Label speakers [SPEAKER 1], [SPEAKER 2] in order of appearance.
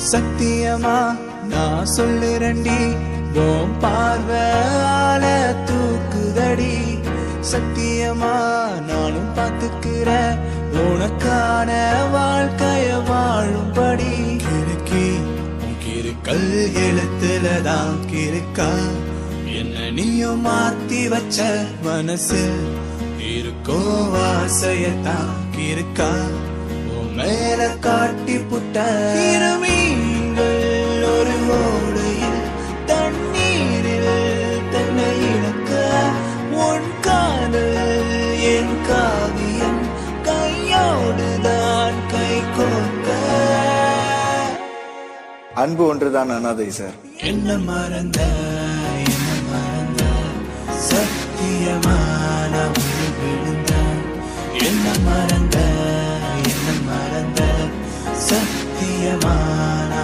[SPEAKER 1] சத்தியமா நான் சொல்லுறண்டி உன் பார்வையால தூக்குதடி சத்தியமா நானும் பார்த்துக்கிற உனக்கான வாழ்க்கைய வாழும்படி கிறுக்கி உன் கிறுக்கல் எழுத்துல தான் கிறுக்கா என்ன நீயும் மாத்தி வச்ச மனசு இருக்கோ வாசையத்தான் கிறுக்கா உன் மேல காட்டி புட்ட இருமீன்கள் ஒரு ஓடையில் தண்ணீரில் தன்னை இழக்க உன் காதல் என் காவியம் கையோடுதான் கை கோர்க்க
[SPEAKER 2] அன்பு ஒன்றுதான் அனாதை சார்
[SPEAKER 1] என்ன மறந்த என்ன மறந்த சத்தியமான உயிர் விழுந்த என்ன மறந்த என்ன மறந்த சத்தியமான